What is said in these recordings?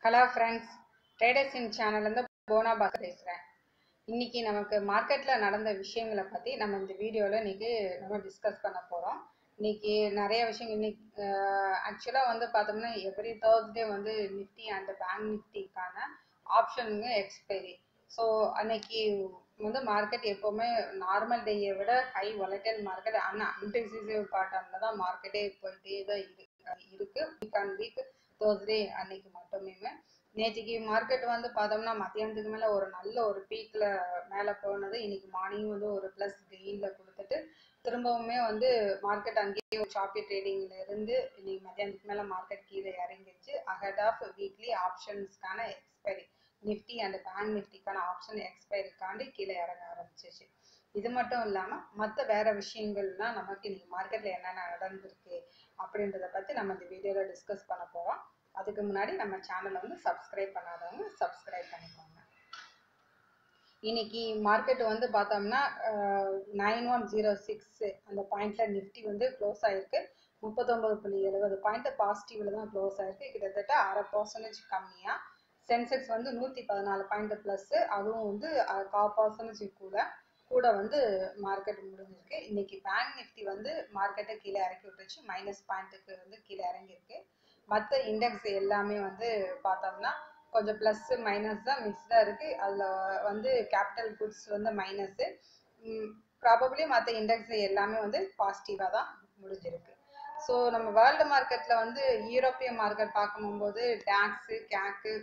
hello friends traders இன் சேனல்லேருந்து போனா பாஸ் பேசுகிறேன் இன்னைக்கு நமக்கு மார்க்கெட்டில் நடந்த விஷயங்களை பற்றி நம்ம இந்த வீடியோவில் இன்னைக்கு நம்ம டிஸ்கஸ் பண்ண போகிறோம் இன்னைக்கு நிறைய விஷயங்கள் இன்னைக்கு ஆக்சுவலாக வந்து பார்த்தோம்னா எவ்ரி தேர்ஸ்டே வந்து நிஃப்டி அண்ட் பேங்க் நிஃப்டிக்கான ஆப்ஷனுங்க எக்ஸ்பைரி ஸோ அன்னைக்கு வந்து மார்க்கெட் எப்போவுமே நார்மல் டேயை விட ஹை வொலட்டைல் மார்க்கெட் ஆனால் அன்டிசிசிவ் பேட்டர்னில் தான் மார்க்கெட்டே போயிட்டே தான் இருக்கு இருக்கு வீக் அண்ட் வீக் தேர்ஸ்டே அன்னைக்கு மட்டுமே நேற்றுக்கு மார்க்கெட் வந்து பார்த்தோம்னா மத்தியானத்துக்கு மேலே ஒரு நல்ல ஒரு பீக்கில் மேலே போனது இன்னைக்கு மார்னிங் வந்து ஒரு ப்ளஸ் கெயினில் கொடுத்துட்டு திரும்பவுமே வந்து மார்க்கெட் அங்கேயே ஒரு ஷாப்பி ட்ரேடிங்ல இருந்து இன்னைக்கு மத்தியானத்துக்கு மேலே மார்க்கெட் கீழே இறங்கிச்சு அஹெட் ஆஃப் வீக்லி ஆப்ஷன்ஸ்க்கான எக்ஸ்பைரி நிஃப்டி அண்ட் பேங்க் நிஃப்டிக்கான ஆப்ஷன் எக்ஸ்பைரிக்காண்டி கீழே இறங்க ஆரம்பிச்சிச்சு இது மட்டும் இல்லாமல் மற்ற வேற விஷயங்கள்லாம் நமக்கு இன்னைக்கு மார்க்கெட்டில் என்னென்ன நடந்திருக்கு அப்படின்றத பற்றி நம்ம இந்த வீடியோவில் டிஸ்கஸ் பண்ண போகிறோம் அதுக்கு முன்னாடி நம்ம சேனலை வந்து சப்ஸ்கிரைப் பண்ணாதவங்க சப்ஸ்கிரைப் பண்ணிக்கோங்க இன்னைக்கு மார்க்கெட் வந்து பார்த்தோம்னா நைன் ஒன் ஜீரோ சிக்ஸ் அந்த பாயிண்ட்ல நிஃப்டி வந்து க்ளோஸ் ஆயிருக்கு முப்பத்தொன்பது புள்ளி எழுபது பாயிண்ட் பாசிட்டிவ்ல தான் க்ளோஸ் ஆயிருக்கு கிட்டத்தட்ட அரை பர்சன்டேஜ் கம்மியாக சென்செக்ஸ் வந்து நூற்றி பதினாலு பாயிண்ட் ப்ளஸ் அதுவும் வந்து கா பர்சன்டேஜ் கூட கூட வந்து மார்க்கெட் முடிஞ்சிருக்கு இன்னைக்கு பேங்க் நிஃப்டி வந்து மார்க்கெட்டை கீழே இறக்கி விட்டுருச்சு மைனஸ் பாயிண்ட்டுக்கு வந்து கீழே இறங்கியிருக்கு மற்ற இண்டெக்ஸ் எல்லாமே வந்து பார்த்தோம்னா கொஞ்சம் ப்ளஸ் மைனஸ் தான் மிக்ஸ்டாக இருக்குது அதில் வந்து கேபிட்டல் குட்ஸ் வந்து மைனஸு ப்ராபப்ளி மற்ற இண்டெக்ஸ் எல்லாமே வந்து பாசிட்டிவாக தான் முடிஞ்சிருக்கு ஸோ நம்ம வேர்ல்டு மார்க்கெட்டில் வந்து யூரோப்பிய மார்க்கெட் பார்க்கும்போது DAX CAC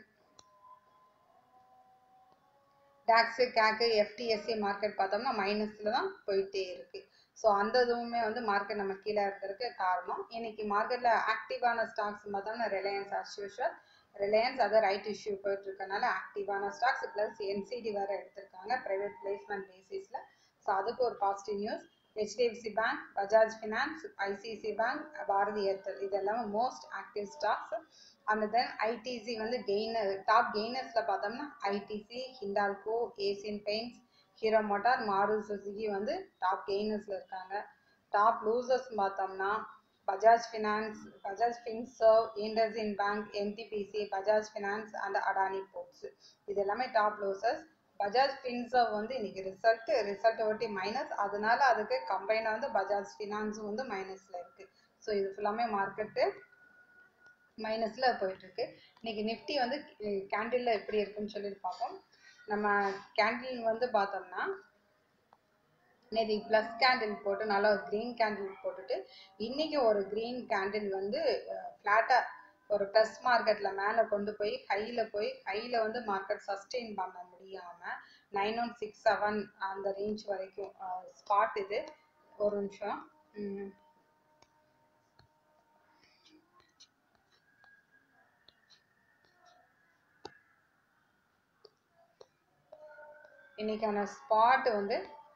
DAX CAC FTSE market பார்த்தோம்னா மைனஸில் தான் போயிட்டே இருக்கு ஸோ அந்த இதுவுமே வந்து மார்க்கெட் நம்ம கீழே இருக்கிறதுக்கு காரணம் இன்னைக்கு மார்க்கெட்டில் ஆக்டிவான ஸ்டாக்ஸ் பார்த்தோம்னா ரிலையன்ஸ் அஸ் யூஷுவல் ரிலையன்ஸ் அதை ரைட் இஷ்யூ போயிட்டு இருக்கனால ஆக்டிவான ஸ்டாக்ஸ் ப்ளஸ் என்சிடி வேறு எடுத்திருக்காங்க ப்ரைவேட் பிளேஸ்மெண்ட் பேசிஸில் ஸோ அதுக்கு ஒரு positive news HDFC bank Bajaj finance ICC bank Bharti Airtel இது எல்லாமே most active stocks and then ITC வந்து கெய்னர் டாப் கெய்னர்ஸில் பார்த்தோம்னா ITC Hindalco Asian Paints Hero motor Maruti Suzuki வந்து டாப் கெய்னர்ஸில் இருக்காங்க டாப் லூசர்ஸ் பார்த்தோம்னா Bajaj finance Bajaj Finserv IndusInd bank NTPC Bajaj finance and Adani ports இது எல்லாமே டாப் லூசர்ஸ் பஜாஜ் ஃபின்சர்வ் வந்து இன்னைக்கு ரிசல்ட் ரிசல்ட்டை ஒட்டி மைனஸ் அதனால அதுக்கு கம்பைனாக வந்து பஜாஜ் ஃபினான்ஸும் வந்து மைனஸில் இருக்குது ஸோ இது ஃபுல்லாமே மார்க்கெட்டு மைனஸில் போயிட்டுருக்கு இன்னைக்கு நிஃப்டி வந்து கேண்டிலில் எப்படி இருக்குன்னு சொல்லிட்டு பார்ப்போம் நம்ம கேண்டில் வந்து பார்த்தோம்னா நேற்று ப்ளஸ் கேண்டில் போட்டு நல்லா ஒரு க்ரீன் கேண்டில் போட்டுட்டு இன்றைக்கி ஒரு க்ரீன் கேண்டில் வந்து ஃப்ளாட்டாக ஒரு ப்ளஸ் மார்க்கெட்டில் மேலே கொண்டு போய் ஹையில் போய் ஹையில் வந்து மார்க்கெட் சஸ்டெயின் பண்ண முடியாமல் நைன் ஒன் சிக்ஸ் செவன் அந்த ரேஞ்ச் வரைக்கும் ஸ்பாட் இது ஒரு நிமிஷம் இன்னைக்கான ஸ்பாட் வந்து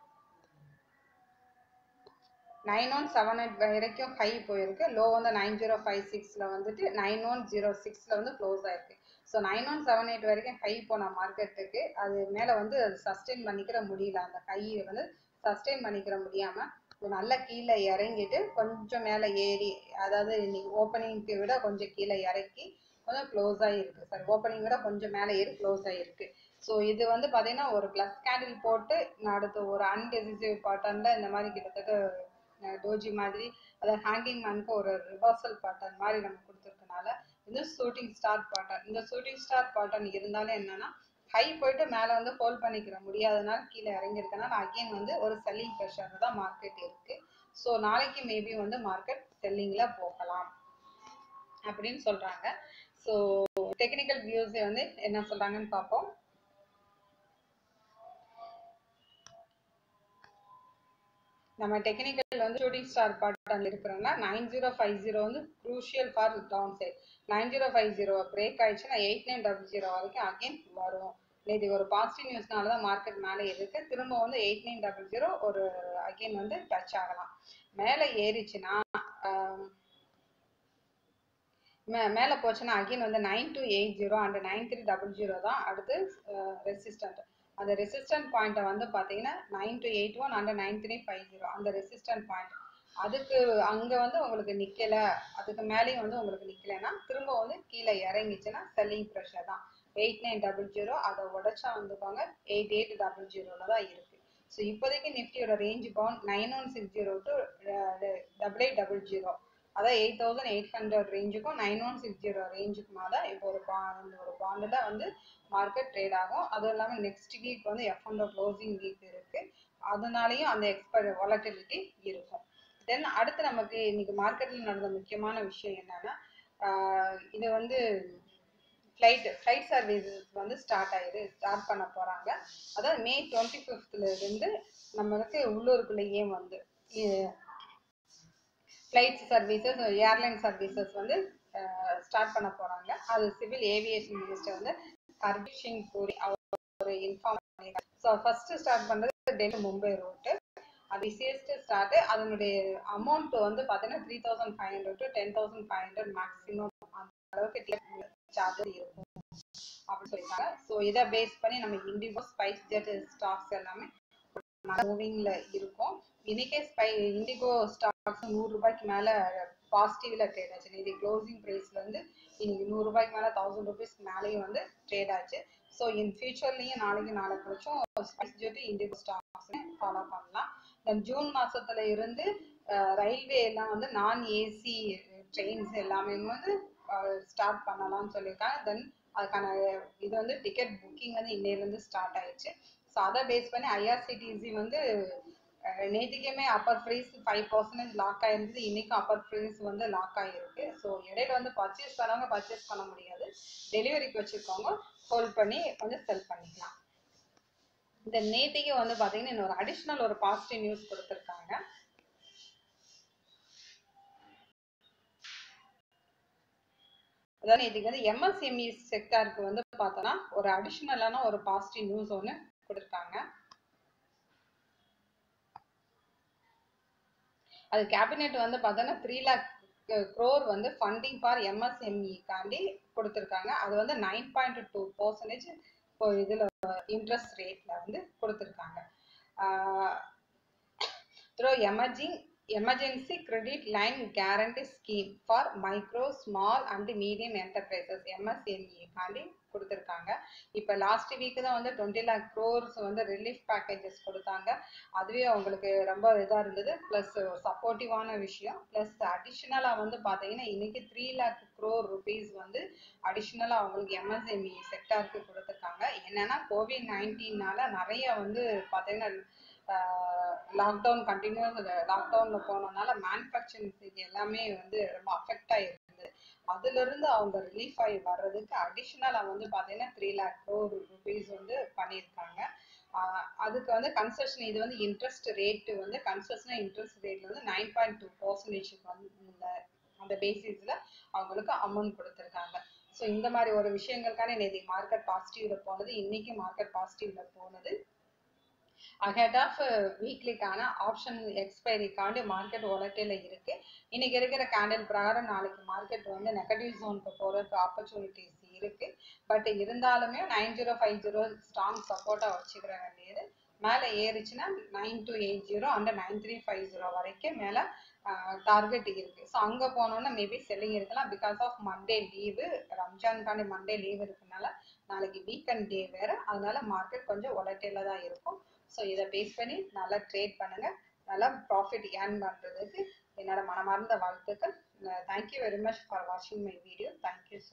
நைன் ஒன் செவன் எயிட் வரைக்கும் ஹை போயிருக்கு லோ வந்து நைன் ஜீரோ ஃபைவ் சிக்ஸில் வந்துட்டு நைன் ஒன் ஜீரோ சிக்ஸில் வந்து க்ளோஸ் ஆயிருக்கு so nine one seven eight வரைக்கும் ஹை போன மார்க்கெட்டுக்கு அது மேலே வந்து அது சஸ்டெயின் பண்ணிக்கிற முடியல அந்த ஹையை வந்து சஸ்டெயின் பண்ணிக்கிற முடியாமல் நல்ல கீழே இறங்கிட்டு கொஞ்சம் மேலே ஏறி அதாவது இன்னைக்கு ஓப்பனிங்க்கு விட கொஞ்சம் கீழே இறக்கி கொஞ்சம் க்ளோஸ் ஆகிருக்கு சார் ஓப்பனிங் விட கொஞ்சம் மேலே ஏறி க்ளோஸ் ஆகிருக்கு ஸோ இது வந்து பார்த்தீங்கன்னா ஒரு ப்ளஸ் கேண்டில் போட்டு அடுத்து ஒரு அன்டெசிசிவ் பேட்டர்னில் இந்த மாதிரி கிட்டத்தட்ட டோஜி மாதிரி அதாவது ஹேங்கிங் மேனுக்கு ஒரு ரிவர்சல் பேட்டர்ன் மாதிரி நம்ம கொடுத்துருக்கனால இது ஷூட்டிங் ஸ்டார் பேட்டர்ன் இந்த ஷூட்டிங் ஸ்டார் பேட்டர்ன் இருந்தாலும் என்னன்னா ஹை போயிட்டு மேலே வந்து ஹோல்ட் பண்ணிக்கிற முடியாதனால கீழே இறங்கியிருக்கனால அகெயின் வந்து ஒரு செல்லிங் ப்ரெஷர் தான் மார்க்கெட் இருக்கு ஸோ நாளைக்கு மேபி வந்து மார்க்கெட் செல்லிங்கில் போகலாம் அப்படின்னு சொல்கிறாங்க ஸோ டெக்னிக்கல் வியூஸ் வந்து என்ன சொல்கிறாங்கன்னு பார்ப்போம் நம்ம டெக்னிக்கல் வந்து ஷூட்டிங் ஸ்டார் பேட்டர்ன் இருக்கிறோம்னா நைன் ஜீரோ ஃபைவ் ஜீரோ வந்து crucial for downside nine zero five zero break ஆயிடுச்சுன்னா எயிட் நைன் டபுள் ஜீரோ வரைக்கும் அகெயின் வரும் நேற்று ஒரு பாசிட்டிவ் நியூஸ்னால தான் மார்க்கெட் மேலே இருக்கு திரும்ப வந்து எயிட் நைன் டபுள் ஜீரோ ஒரு அகெயின் வந்து டச் ஆகலாம் மேலே ஏறிச்சுன்னா மே மேலே போச்சுன்னா அகெயின் வந்து nine two eight zero and nine three double zero தான் அடுத்து ரெசிஸ்டன்ட் அந்த ரெசிஸ்டன்ட் பாயிண்ட்டை வந்து பார்த்தீங்கன்னா nine two eight one and nine three five zero அந்த ரெசிஸ்டன்ட் பாயிண்ட் அதுக்கு அங்க வந்து உங்களுக்கு நிக்கல அதுக்கு மேலேயும் வந்து உங்களுக்கு நிக்கலைன்னா திரும்ப வந்து கீழே இறங்கிச்சுன்னா செல்லிங் ப்ரெஷர் தான் எயிட் நைன் டபுள் ஜீரோ அதை உடைச்சா வந்துக்கோங்க எயிட் எயிட் டபுள் ஜீரோல தான் இருக்கு ஸோ இப்போதைக்கு நிஃப்டியோட range bound nine one six zero to double eight double zero அதான் எயிட் தௌசண்ட் எயிட் ஹண்ட்ரட் ரேஞ்சுக்கும் நைன் ஒன் சிக்ஸ் ஜீரோ ரேஞ்சுக்குமா தான் இப்போ ஒரு பாண்ட் ஒரு பாண்டில் வந்து மார்க்கெட் ட்ரேட் ஆகும் அதுவும் இல்லாமல் நெக்ஸ்ட் வீக் வந்து எஃப் ஒன் க்ளோசிங் வீக் இருக்கு அதனாலையும் அந்த எக்ஸ்பைர் வாலட்டிலிட்டி இருக்கும் தென் அடுத்து நமக்கு இன்னைக்கு மார்க்கெட்டில் நடந்த முக்கியமான விஷயம் என்னன்னா ஆஹ் இது வந்து ஃப்ளைட் ஃப்ளைட் சர்வீசஸ் வந்து ஸ்டார்ட் ஆயிடு ஸ்டார்ட் பண்ண போகிறாங்க அதாவது மே டுவெண்ட்டி ஃபிஃப்த்ல இருந்து நம்மளுக்கு உள்ளூருக்குள்ளேயே வந்து ஃப்ளைட் சர்வீசஸ் ஏர்லைன் சர்வீசஸ் வந்து ஸ்டார்ட் பண்ண போகிறாங்க அது சிவில் ஏவியேஷன் மினிஸ்டர் வந்து ஹர்தீப் சிங் பூரி அவர் இன்ஃபார்ம் பண்ணியிருக்காங்க ஸோ ஃபர்ஸ்ட் ஸ்டார்ட் பண்ணுறது டெல்லி மும்பை ரூட்டு அது ஈஸியஸ்ட் ஸ்டார்ட் அதனுடைய அமௌண்ட் வந்து பார்த்தீங்கன்னா three thousand five hundred to ten thousand five hundred maximum அந்த அளவுக்கு சார்ஜஸ் இருக்கும் அப்படின்னு சொல்லியிருக்காங்க ஸோ இதை பேஸ் பண்ணி நம்ம இண்டிகோ ஸ்பைஸ் ஜெட் ஸ்டாக்ஸ் எல்லாமே மூவிங்ல இருக்கும் இன்னைக்கே ஸ்பை இண்டிகோ ஸ்டாக்ஸ் நூறு ரூபாய்க்கு மேல பாசிட்டிவ்ல ட்ரேட் ஆச்சு இன்னைக்கு க்ளோசிங் ப்ரைஸ்ல இருந்து இன்னைக்கு நூறு ரூபாய்க்கு மேல தௌசண்ட் ருபீஸ் மேலேயும் வந்து ட்ரேட் ஆச்சு ஸோ இன் ஃபியூச்சர்லயும் நாளைக்கு நாளை கழிச்சும் SpiceJet IndiGo stocks follow பண்ணலாம் தென் ஜூன் மாசத்துல இருந்து ரயில்வே எல்லாம் வந்து நான் ஏசி ட்ரெயின்ஸ் எல்லாமே வந்து ஸ்டார்ட் பண்ணலாம்னு சொல்லியிருக்காங்க தென் அதுக்கான இது வந்து டிக்கெட் புக்கிங் வந்து இன்னையிலேருந்து ஸ்டார்ட் ஆயிடுச்சு ஸோ அதை பேஸ் பண்ணி ஐஆர்சிடிசி வந்து அஹ், நேத்திக்குமே upper price five percentage lock ஆயிருந்தது இன்னைக்கும் அப்பர் ப்ரைஸ் வந்து லாக் ஆகிருக்கு ஸோ இடையில வந்து பர்ச்சேஸ் பண்ணவங்க பர்ச்சேஸ் பண்ண முடியாது டெலிவரிக்கு வச்சுருக்கவங்க ஹோல்ட் பண்ணி கொஞ்சம் செல் பண்ணிக்கலாம் இந்த நேத்திக்கு வந்து பார்த்தீங்கன்னா இன்னொரு அடிஷ்னல் ஒரு பாசிட்டிவ் நியூஸ் கொடுத்துருக்காங்க அதாவது இதுக்கு வந்து எம்எஸ்எம்இ செக்டாருக்கு வந்து பார்த்தோன்னா ஒரு அடிஷ்னலான ஒரு பாசிட்டிவ் நியூஸ் ஒன்று கொடுத்துருக்காங்க அது கேபினெட் வந்து பார்த்தோன்னா த்ரீ லேக் க்ரோர் வந்து ஃபண்டிங் ஃபார் எம்எஸ்எம்இக்காண்டி கொடுத்துருக்காங்க அது வந்து நைன் பாயிண்ட் டூ பர்சன்டேஜ் இப்போ இதில் இன்ட்ரெஸ்ட் ரேட்டில் வந்து கொடுத்துருக்காங்க through emerging emergency credit line guarantee scheme for micro small and medium enterprises எம்எஸ்எம்இக்காண்டி கொடுத்துருக்காங்க இப்போ லாஸ்ட் வீக்கு தான் வந்து டுவெண்ட்டி லேக் க்ரோர்ஸ் வந்து ரிலீஃப் பேக்கேஜஸ் கொடுத்தாங்க அதுவே அவங்களுக்கு ரொம்ப இதாக இருந்தது ப்ளஸ் சப்போர்ட்டிவான விஷயம் ப்ளஸ் அடிஷ்னலாக வந்து பார்த்தீங்கன்னா இன்னைக்கு த்ரீ லேக் க்ரோர் ருபீஸ் வந்து அடிஷ்னலாக அவங்களுக்கு எம்எஸ்எம்இ செக்டாருக்கு கொடுத்துருக்காங்க என்னன்னா கோவிட் நைன்டீன்னால நிறைய வந்து பார்த்தீங்கன்னா லாக்டவுன் கண்டினியூஸ் லாக்டவுனில் போனதுனால மேனுஃபேக்சரிங் எல்லாமே வந்து ரொம்ப அஃபெக்ட் ஆகிருந்தது அதுலேருந்து அவங்க ரிலீஃப் ஆகி வர்றதுக்கு அடிஷ்னலாக வந்து பார்த்தீங்கன்னா த்ரீ லேக் க்ரோர் ருபீஸ் வந்து பண்ணியிருக்காங்க ஆஹ் அதுக்கு வந்து கன்செஷன் இது வந்து இன்ட்ரெஸ்ட் ரேட்டு வந்து கன்செஷனாக இன்ட்ரெஸ்ட் ரேட்ல வந்து நைன் பாயிண்ட் டூ பர்சன்டேஜ்க்கு வந்து இந்த அந்த பேசிஸில் அவங்களுக்கு அமௌண்ட் கொடுத்துருக்காங்க ஸோ இந்த மாதிரி ஒரு விஷயங்களுக்கான நேற்று மார்க்கெட் பாசிட்டிவ்ல போனது இன்னைக்கு மார்க்கெட் பாசிட்டிவ்ல போனது அஹெட் ஆஃப் வீக்லிக்கான ஆப்ஷன் எக்ஸ்பைரிக்காண்டி மார்க்கெட் ஒலட்டில இருக்கு இன்னைக்கு இருக்கிற கேண்டில் பிரகாரம் நாளைக்கு மார்க்கெட் வந்து நெகட்டிவ் ஜோனுக்கு போறதுக்கு ஆப்பர்ச்சுனிட்டிஸ் இருக்கு பட் இருந்தாலுமே nine zero five zero strong சப்போர்ட்டா வச்சுக்கிற வேண்டியது மேலே ஏறிச்சுன்னா nine two eight zero and nine three five zero வரைக்கும் மேலே டார்கெட் இருக்கு ஸோ அங்கே போனோன்னா மேபி செல்லிங் இருக்கலாம் பிகாஸ் ஆஃப் மண்டே லீவு ரம்ஜான்காண்டி மண்டே லீவ் இருக்கனால நாளைக்கு வீக்கெண்ட் டே வேற அதனால மார்க்கெட் கொஞ்சம் ஒலட்டைல தான் இருக்கும் ஸோ இதை பேஸ் பண்ணி நல்லா ட்ரேட் பண்ணுங்க நல்லா ப்ராஃபிட் ஏர்ன் பண்ணுறதுக்கு என்னோட மனமார்ந்த வாழ்த்துக்கள் தேங்க்யூ வெரி மச் ஃபார் வாட்சிங் மை வீடியோ தேங்க்யூ